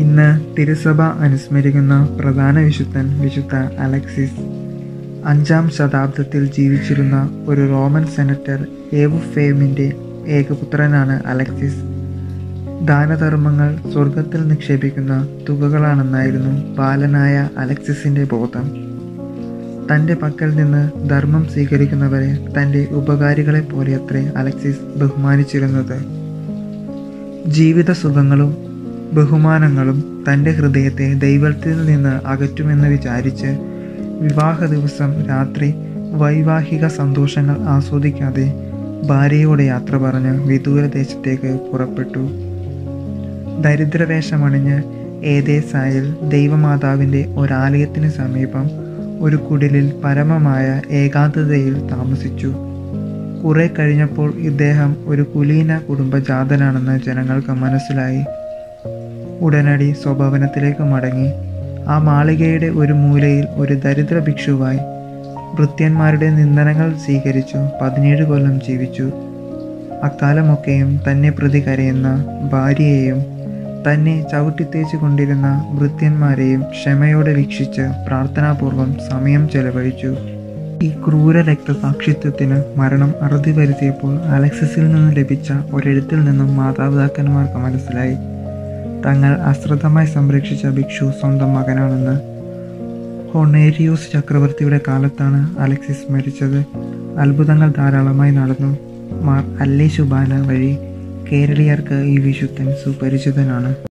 ഇന്ന് തിരുസഭ അനുസ്മരിക്കുന്ന പ്രധാന വിശുദ്ധൻ വിശുദ്ധ അലക്സിസ് അഞ്ചാം ശതാബ്ദത്തിൽ ജീവിച്ചിരുന്ന ഒരു റോമൻ സെനറ്റർ ഏവുഫേമിൻ്റെ ഏകപുത്രനാണ് അലക്സിസ് ദാനധർമ്മങ്ങൾ സ്വർഗത്തിൽ നിക്ഷേപിക്കുന്ന തുകകളാണെന്നായിരുന്നു ബാലനായ അലക്സിസിൻ്റെ ബോധം തൻ്റെ പക്കൽ നിന്ന് ധർമ്മം സ്വീകരിക്കുന്നവരെ തൻ്റെ ഉപകാരികളെ പോലെയത്രേ അലക്സിസ് ബഹുമാനിച്ചിരുന്നത് ജീവിത സുഖങ്ങളും ബഹുമാനങ്ങളും തൻ്റെ ഹൃദയത്തെ ദൈവത്തിൽ നിന്ന് അകറ്റുമെന്ന് വിചാരിച്ച് വിവാഹ ദിവസം രാത്രി വൈവാഹിക സന്തോഷങ്ങൾ ആസ്വദിക്കാതെ ഭാര്യയോട് യാത്ര പറഞ്ഞ് വിദൂരദേശത്തേക്ക് പുറപ്പെട്ടു ദരിദ്രവേഷമണിഞ്ഞ് ഏതേസായിൽ ദൈവമാതാവിൻ്റെ ഒരാലയത്തിന് സമീപം ഒരു കുടിലിൽ പരമമായ ഏകാന്തതയിൽ താമസിച്ചു കുറെ കഴിഞ്ഞപ്പോൾ ഇദ്ദേഹം ഒരു കുലീന കുടുംബജാതനാണെന്ന് ജനങ്ങൾക്ക് മനസ്സിലായി ഉടനടി സ്വഭവനത്തിലേക്ക് മടങ്ങി ആ മാളികയുടെ ഒരു മൂലയിൽ ഒരു ദരിദ്ര ഭിക്ഷുവായി ഭൃത്യന്മാരുടെ നിന്ദനങ്ങൾ സ്വീകരിച്ചു പതിനേഴ് കൊല്ലം ജീവിച്ചു അക്കാലമൊക്കെയും തന്നെ പ്രതി കരയുന്ന ഭാര്യയെയും തന്നെ ചവിട്ടിത്തേച്ച് കൊണ്ടിരുന്ന ഭൃത്യന്മാരെയും ക്ഷമയോടെ വീക്ഷിച്ച് പ്രാർത്ഥനാപൂർവം സമയം ചെലവഴിച്ചു ഈ ക്രൂര രക്തസാക്ഷിത്വത്തിന് മരണം അറുതി വരുത്തിയപ്പോൾ അലക്സിസിൽ നിന്ന് ലഭിച്ച ഒരെഴുത്തിൽ നിന്നും മാതാപിതാക്കന്മാർക്ക് മനസ്സിലായി തങ്ങൾ അശ്രദ്ധമായി സംരക്ഷിച്ച ഭിക്ഷു സ്വന്തം മകനാണെന്ന് ഹൊണേരിയൂസ് ചക്രവർത്തിയുടെ കാലത്താണ് അലക്സിസ് മരിച്ചത് അത്ഭുതങ്ങൾ ധാരാളമായി നടന്നു മാർ അല്ലേ ശുബാന വഴി കേരളീയർക്ക് ഈ വിശുദ്ധൻ സുപരിചിതനാണ്